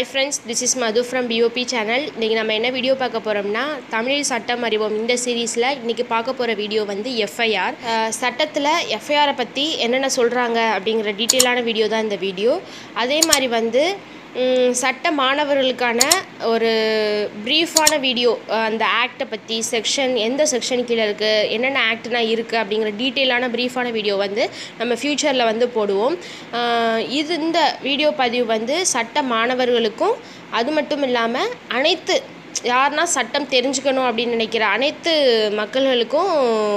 hi friends this is Madhu from POB channel இன்றைக்கி நம்ம என்ன வீடியோ பார்க்க போகிறோம்னா தமிழில் சட்டம் அறிவோம் இந்த சீரீஸில் இன்றைக்கி பார்க்க போகிற வீடியோ வந்து எஃப்ஐஆர் சட்டத்தில் எஃப்ஐஆரை பற்றி என்னென்ன சொல்கிறாங்க அப்படிங்கிற டீட்டெயிலான வீடியோ தான் இந்த வீடியோ அதே மாதிரி வந்து ம், சட்ட மாணவர்களுக்கான ஒரு ப்ரீஃபான வீடியோ அந்த ஆக்டை பற்றி செக்ஷன் எந்த செக்ஷன் கீழே இருக்குது என்னென்ன ஆக்ட்னா இருக்குது அப்படிங்கிற டீட்டெயிலான ப்ரீஃபான வீடியோ வந்து நம்ம ஃப்யூச்சரில் வந்து போடுவோம் அஹ் இது இந்த வீடியோ பதிவு வந்து சட்ட மாணவர்களுக்கும் அது மட்டும் இல்லாமல் அனைத்து யாருன்னா சட்டம் தெரிஞ்சுக்கணும் அப்படின்னு நினைக்கிற அனைத்து மக்கள்களுக்கும்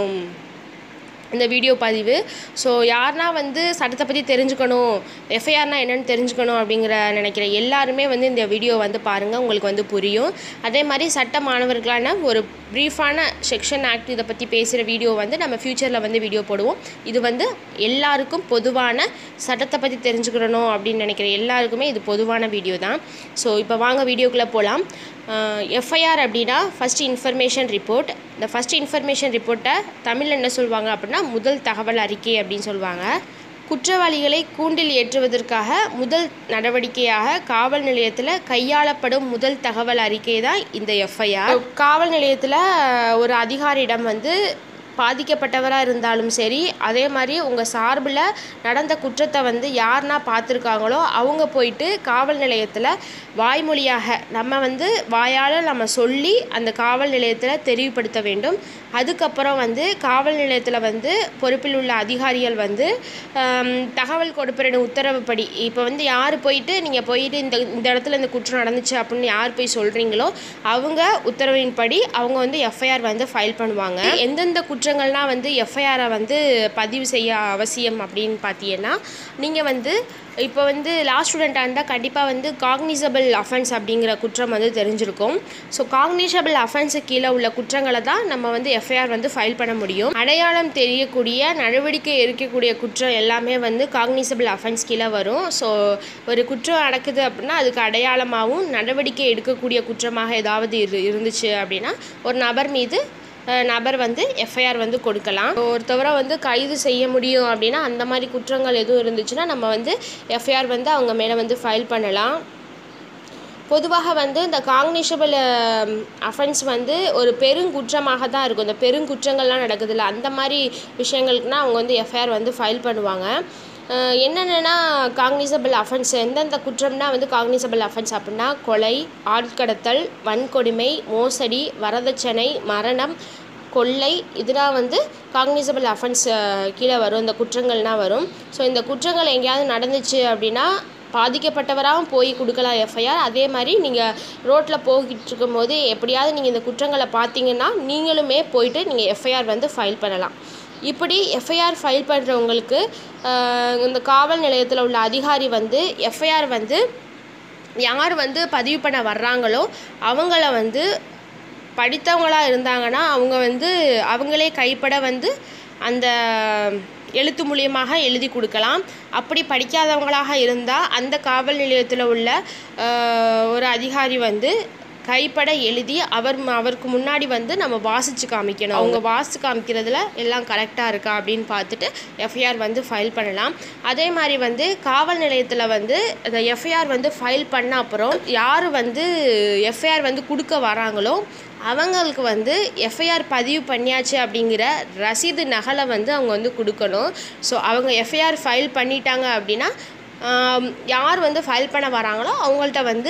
இந்த வீடியோ பதிவு ஸோ யாருனா வந்து சட்டத்தை பற்றி தெரிஞ்சுக்கணும் எஃப்ஐஆர்னா என்னென்னு தெரிஞ்சுக்கணும் அப்படிங்கிற நினைக்கிற எல்லாருமே வந்து இந்த வீடியோ வந்து பாருங்கள் உங்களுக்கு வந்து புரியும் அதே மாதிரி சட்ட மாணவர்களான ஒரு ப்ரீஃபான செக்ஷன் ஆக்ட் இதை பற்றி பேசுகிற வீடியோ வந்து நம்ம ஃப்யூச்சரில் வந்து வீடியோ போடுவோம் இது வந்து எல்லாருக்கும் பொதுவான சட்டத்தை பற்றி தெரிஞ்சுக்கணும் அப்படின்னு நினைக்கிற எல்லாருக்குமே இது பொதுவான வீடியோ தான் ஸோ இப்போ வாங்க வீடியோக்குள்ளே போகலாம் எஃப்ஐஆர் அப்படின்னா ஃபஸ்ட் இன்ஃபர்மேஷன் ரிப்போர்ட் இந்த ஃபஸ்ட் இன்ஃபர்மேஷன் ரிப்போர்ட்டை தமிழில் என்ன சொல்லுவாங்க அப்படின்னா முதல் தகவல் அறிக்கை அப்படின்னு சொல்லுவாங்க குற்றவாளிகளை கூண்டில் ஏற்றுவதற்காக முதல் நடவடிக்கையாக காவல் நிலையத்தில் கையாளப்படும் முதல் தகவல் அறிக்கை தான் இந்த எஃப்ஐஆர் காவல் நிலையத்தில் ஒரு அதிகாரியிடம் வந்து பாதிக்கப்பட்டவராக இருந்தாலும் சரி அதே மாதிரி உங்கள் சார்பில் நடந்த குற்றத்தை வந்து யாருன்னா பார்த்துருக்காங்களோ அவங்க போயிட்டு காவல் நிலையத்தில் வாய்மொழியாக நம்ம வந்து வாயால் நம்ம சொல்லி அந்த காவல் நிலையத்தில் தெரிவுபடுத்த வேண்டும் அதுக்கப்புறம் வந்து காவல் நிலையத்தில் வந்து பொறுப்பில் உள்ள அதிகாரிகள் வந்து ஆம், தகவல் கொடுப்பின உத்தரவுப்படி இப்போ வந்து யார் போயிட்டு நீங்கள் போயிட்டு இந்த இந்த இடத்துல இந்த குற்றம் நடந்துச்சு அப்படின்னு யார் போய் சொல்கிறீங்களோ அவங்க உத்தரவின்படி அவங்க வந்து எஃப்ஐஆர் வந்து ஃபைல் பண்ணுவாங்க எந்தெந்த குற்றங்கள்லாம் வந்து எஃப்ஐஆரை வந்து பதிவு செய்ய அவசியம் அப்படின்னு பார்த்தீங்கன்னா நீங்கள் வந்து இப்போ வந்து லாஸ்ட் ஸ்டூடெண்ட்டாக இருந்தால் கண்டிப்பாக வந்து காக்னிசபிள் அஃபென்ஸ் அப்படிங்கிற குற்றம் வந்து தெரிஞ்சிருக்கும் ஸோ காக்னிசபிள் அஃபென்ஸு கீழே உள்ள குற்றங்களை தான் நம்ம வந்து எஃப்ஐஆர் வந்து ஃபைல் பண்ண முடியும் அடையாளம் தெரியக்கூடிய நடவடிக்கை இருக்கக்கூடிய குற்றம் எல்லாமே வந்து காக்னிசபிள் அஃபென்ஸ் கீழே வரும் ஸோ ஒரு குற்றம் நடக்குது அப்படின்னா அதுக்கு அடையாளமாகவும் நடவடிக்கை எடுக்கக்கூடிய குற்றமாக ஏதாவது இரு இருந்துச்சு அப்படின்னா ஒரு நபர் மீது அஹ், நபர் வந்து எஃப்ஐஆர் வந்து கொடுக்கலாம் ஒருத்தவரை வந்து கைது செய்ய முடியும் அப்படின்னா அந்த மாதிரி குற்றங்கள் எதுவும் இருந்துச்சுன்னா நம்ம வந்து எஃப்ஐஆர் வந்து அவங்க மேலே வந்து ஃபைல் பண்ணலாம் பொதுவாக வந்து இந்த காக்னிஷபிள் அஃபென்ஸ் வந்து ஒரு பெருங்குற்றமாக தான் இருக்கும் இந்த பெருங்குற்றங்கள்லாம் நடக்குதுல்ல அந்த மாதிரி விஷயங்களுக்குனா அவங்க வந்து எஃப்ஐஆர் வந்து ஃபைல் பண்ணுவாங்க அஹ் என்னென்னா காக்னிசபிள் அஃபென்ஸ் எந்தெந்த குற்றம்னா வந்து காக்னிசபிள் அஃபென்ஸ் அப்படின்னா கொலை ஆட்கடத்தல் வன்கொடுமை மோசடி வரதட்சணை மரணம் கொள்ளை இதெல்லாம் வந்து காக்னிசபிள் அஃபென்ஸ் கீழே வரும் இந்த குற்றங்கள்னால் வரும் ஸோ இந்த குற்றங்கள் எங்கேயாவது நடந்துச்சு அப்படின்னா பாதிக்கப்பட்டவராகவும் போய் கொடுக்கலாம் எஃப்ஐஆர் அதே மாதிரி நீங்கள் ரோட்டில் போய்கிட்டு இருக்கும்போது எப்படியாவது நீங்கள் இந்த குற்றங்களை பார்த்தீங்கன்னா நீங்களுமே போயிட்டு நீங்கள் எஃப்ஐஆர் வந்து ஃபைல் பண்ணலாம் இப்படி எஃப்ஐஆர் ஃபைல் பண்ணுறவங்களுக்கு இந்த காவல் நிலையத்தில் உள்ள அதிகாரி வந்து எஃப்ஐஆர் வந்து யார் வந்து பதிவு பண்ண வர்றாங்களோ அவங்கள வந்து படித்தவங்களாக இருந்தாங்கன்னா அவங்க வந்து அவங்களே கைப்பட வந்து அந்த எழுத்து மூலியமாக எழுதி கொடுக்கலாம் அப்படி படிக்காதவங்களாக இருந்தால் அந்த காவல் நிலையத்தில் உள்ள ஆஹ், ஒரு அதிகாரி வந்து கைப்பட எழுதி அவர் அவருக்கு முன்னாடி வந்து நம்ம வாசித்து காமிக்கணும் அவங்க வாசித்து காமிக்கிறதுல எல்லாம் கரெக்டாக இருக்கா அப்படின்னு பார்த்துட்டு எஃப்ஐஆர் வந்து ஃபைல் பண்ணலாம் அதே மாதிரி வந்து காவல் நிலையத்தில் வந்து அந்த எஃப்ஐஆர் வந்து ஃபைல் பண்ண அப்புறம் யார் வந்து எஃப்ஐஆர் வந்து கொடுக்க வராங்களோ அவங்களுக்கு வந்து எஃப்ஐஆர் பதிவு பண்ணியாச்சு அப்படிங்கிற ரசீது நகலை வந்து அவங்க வந்து கொடுக்கணும் ஸோ அவங்க எஃப்ஐஆர் ஃபைல் பண்ணிட்டாங்க அப்படின்னா ஆம், யார் வந்து ஃபைல் பண்ண வராங்களோ அவங்கள்ட்ட வந்து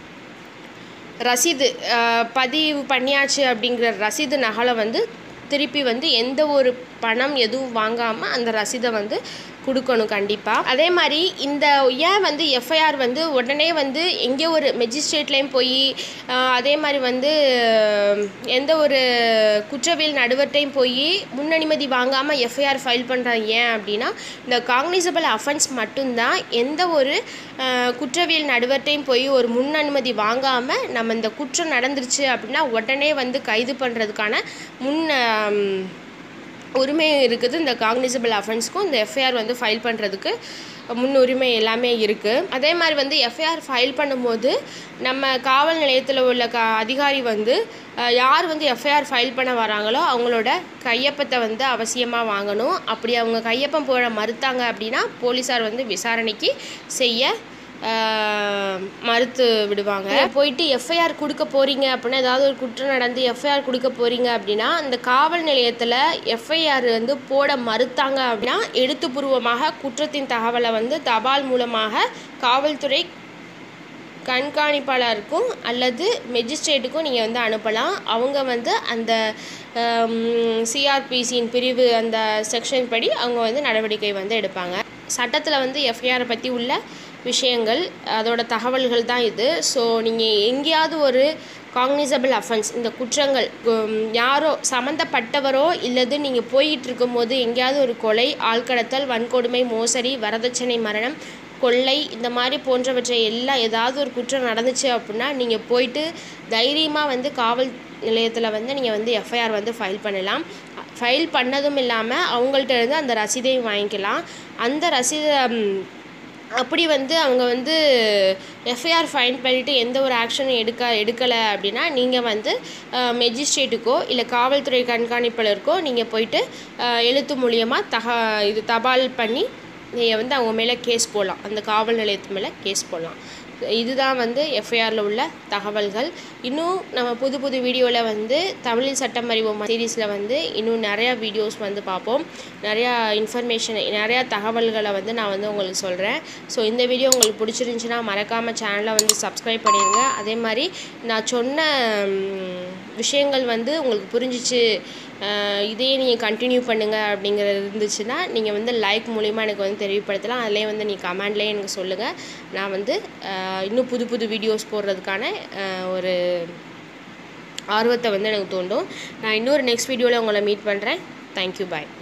ரசீது அஹ், பதிவு பண்ணியாச்சு அப்படிங்கிற ரசீது நகலை வந்து திருப்பி வந்து எந்த ஒரு பணம் எதுவும் வாங்காமல் அந்த ரசீதை வந்து கொடுக்கணும் கண்டிப்பாக அதே மாதிரி இந்த ஏன் வந்து எஃப்ஐஆர் வந்து உடனே வந்து எங்கே ஒரு மெஜிஸ்ட்ரேட்லேயும் போய் அஹ், அதே மாதிரி வந்து அஹ், எந்த ஒரு குற்றவியல் நடுவர்கிட்டையும் போய் முன் அனுமதி வாங்காமல் எஃப்ஐஆர் ஃபைல் பண்ணுறாங்க ஏன் அப்படின்னா இந்த காக்னிசபிள் அஃபென்ஸ் மட்டும்தான் எந்த ஒரு அஹ், குற்றவியல் நடுவர்கிட்டையும் போய் ஒரு முன் அனுமதி வாங்காமல் நம்ம இந்த குற்றம் நடந்துருச்சு அப்படின்னா உடனே வந்து கைது பண்ணுறதுக்கான முன் அம், உரிமை இருக்குது இந்த காக்னிசபிள் அஃபென்ஸ்க்கும் இந்த எஃப்ஐஆர் வந்து ஃபைல் பண்ணுறதுக்கு முன்னுரிமை எல்லாமே இருக்குது அதே மாதிரி வந்து எஃப்ஐஆர் ஃபைல் பண்ணும்போது நம்ம காவல் நிலையத்தில் உள்ள க அதிகாரி வந்து அஹ், யார் வந்து எஃப்ஐஆர் ஃபைல் பண்ண வராங்களோ அவங்களோட கையொப்பத்தை வந்து அவசியமாக வாங்கணும் அப்படி அவங்க கையொப்பம் போட மறுத்தாங்க அப்படின்னா போலீஸார் வந்து விசாரணைக்கு செய்ய ஆஹ், மறுத்து விடுவாங்க போயிட்டு எஃப்ஐஆர் கொடுக்க போகிறீங்க அப்படின்னா ஏதாவது ஒரு குற்றம் நடந்து எஃப்ஐஆர் கொடுக்க போகிறீங்க அப்படின்னா அந்த காவல் நிலையத்தில் எஃப்ஐஆர் வந்து போட மறுத்தாங்க அப்படின்னா எழுத்துப்பூர்வமாக குற்றத்தின் தகவலை வந்து தபால் மூலமாக காவல்துறை கண்காணிப்பாளருக்கும் அல்லது மெஜிஸ்ட்ரேட்டுக்கும் நீங்கள் வந்து அனுப்பலாம் அவங்க வந்து அந்த சிஆர்பிசியின் பிரிவு அந்த செக்ஷன் படி அவங்க வந்து நடவடிக்கை வந்து எடுப்பாங்க சட்டத்தில் வந்து எஃப்ஐஆரை பற்றி உள்ள விஷயங்கள் அதோட தகவல்கள் தான் இது ஸோ நீங்கள் எங்கேயாவது ஒரு காக்னிசபிள் அஃபென்ஸ் இந்த குற்றங்கள் உம், யாரோ சம்மந்தப்பட்டவரோ இல்லது நீங்கள் போயிட்டு இருக்கும்போது எங்கேயாவது ஒரு கொலை ஆள்கடத்தல் வன்கொடுமை மோசடி வரதட்சணை மரணம் கொள்ளை இந்த மாதிரி போன்றவற்றை எல்லாம் ஏதாவது ஒரு குற்றம் நடந்துச்சு அப்படின்னா நீங்கள் போயிட்டு தைரியமாக வந்து காவல் நிலையத்தில் வந்து நீங்கள் வந்து எஃப்ஐஆர் வந்து ஃபைல் பண்ணலாம் ஃபைல் பண்ணதும் இல்லாமல் அவங்கள்ட்ட இருந்து அந்த ரசீதையும் வாங்கிக்கலாம் அந்த ரசீதை ம், அப்படி வந்து அவங்க வந்து எஃப்ஐஆர் ஃபைன் பண்ணிவிட்டு எந்த ஒரு ஆக்ஷனும் எடுக்க எடுக்கலை அப்படின்னா நீங்கள் வந்து மெஜிஸ்ட்ரேட்டுக்கோ இல்லை காவல்துறை கண்காணிப்பாளருக்கோ நீங்கள் போயிட்டு அஹ், எழுத்து மூலியமாக தக இது தபால் பண்ணி நீங்கள் வந்து அவங்க மேலே கேஸ் போடலாம் அந்த காவல் நிலையத்து மேலே கேஸ் போடலாம் இதுதான் வந்து எஃப்ஐஆரில் உள்ள தகவல்கள் இன்னும் நம்ம புது புது வீடியோவில் வந்து தமிழில் சட்டம் அறிவோம் சீரீஸில் வந்து இன்னும் நிறையா வீடியோஸ் வந்து பார்ப்போம் நிறையா இன்ஃபர்மேஷன் நிறையா தகவல்களை வந்து நான் வந்து உங்களுக்கு சொல்கிறேன் ஸோ இந்த வீடியோ உங்களுக்கு பிடிச்சிருந்துச்சுன்னா மறக்காமல் சேனலை வந்து சப்ஸ்கிரைப் பண்ணிடுங்க அதே மாதிரி நான் சொன்ன ம், விஷயங்கள் வந்து உங்களுக்கு புரிஞ்சிச்சு அஹ், இதையே நீங்கள் கண்டினியூ பண்ணுங்கள் அப்படிங்கிறது இருந்துச்சுன்னா நீங்கள் வந்து லைக் மூலிமா எனக்கு வந்து தெரியப்படுத்தலாம் அதிலே வந்து நீ கமெண்ட்லேயே எனக்கு சொல்லுங்கள் நான் வந்து அஹ், இன்னும் புது புது வீடியோஸ் போடுறதுக்கான அஹ், ஒரு ஆர்வத்தை வந்து எனக்கு தோண்டும் நான் இன்னொரு நெக்ஸ்ட் வீடியோவில் உங்களை மீட் பண்ணுறேன் தேங்க்யூ பாய்